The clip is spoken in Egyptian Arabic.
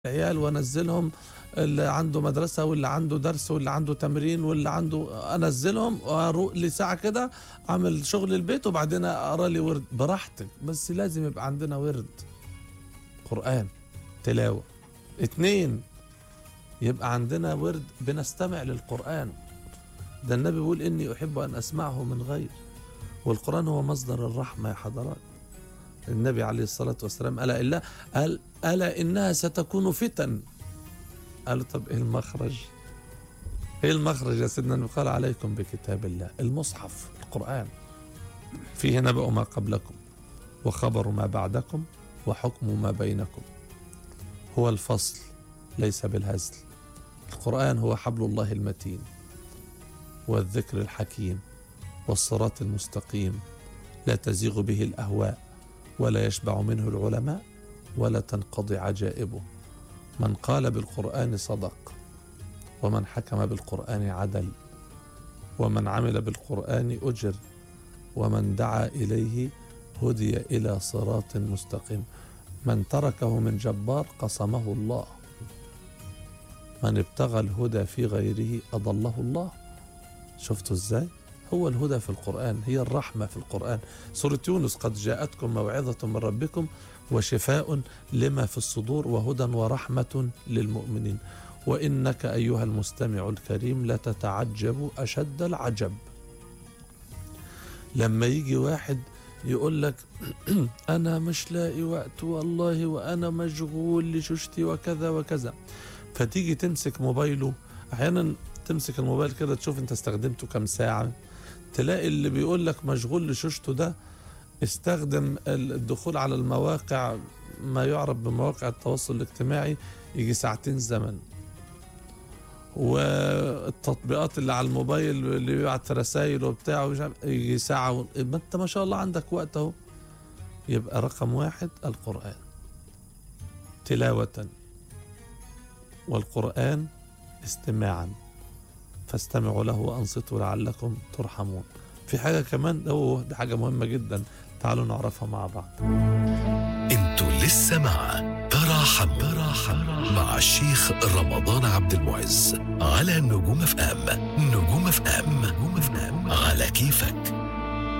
العيال وانزلهم اللي عنده مدرسه واللي عنده درس واللي عنده تمرين واللي عنده انزلهم واروح لي ساعه كده اعمل شغل البيت وبعدين اقرا لي ورد براحتك بس لازم يبقى عندنا ورد قران تلاوه اتنين يبقى عندنا ورد بنستمع للقران ده النبي بيقول اني احب ان اسمعه من غير والقران هو مصدر الرحمه يا حضرات النبي عليه الصلاة والسلام ألا إلا قال ألا إنها ستكون فتن قالوا طب إيه المخرج إيه المخرج يا سيدنا النبي قال عليكم بكتاب الله المصحف القرآن فيه نبأ ما قبلكم وخبر ما بعدكم وحكم ما بينكم هو الفصل ليس بالهزل القرآن هو حبل الله المتين والذكر الحكيم والصراط المستقيم لا تزيغ به الأهواء ولا يشبع منه العلماء ولا تنقضي عجائبه من قال بالقرآن صدق ومن حكم بالقرآن عدل ومن عمل بالقرآن أجر ومن دعا إليه هدي إلى صراط مستقيم من تركه من جبار قصمه الله من ابتغى الهدى في غيره أضله الله شفتوا ازاي هو الهدى في القرآن هي الرحمة في القرآن سورة يونس قد جاءتكم موعظة من ربكم وشفاء لما في الصدور وهدى ورحمة للمؤمنين وإنك أيها المستمع الكريم لتتعجب أشد العجب لما يجي واحد يقول لك أنا مش لاقي وقت والله وأنا مشغول لشوشتي وكذا وكذا فتيجي تمسك موبايله أحيانا تمسك الموبايل كده تشوف انت استخدمته كم ساعة تلاقي اللي بيقول لك مشغول لشوشته ده استخدم الدخول على المواقع ما يعرف بمواقع التواصل الاجتماعي يجي ساعتين زمن والتطبيقات اللي على الموبايل اللي بيبعت رسائل وبتاع ومش عارف يجي ساعة و... ما انت ما شاء الله عندك وقت اهو يبقى رقم واحد القرآن تلاوة والقرآن استماعا فاستمعوا له وانصتوا لعلكم ترحمون في حاجة كمان اوه دي حاجة مهمة جدا تعالوا نعرفها مع بعض انتوا لسه مع تراحم تراحم مع الشيخ رمضان عبد المعز على نجوم اف ام نجوم اف ام نجوم اف ام على كيفك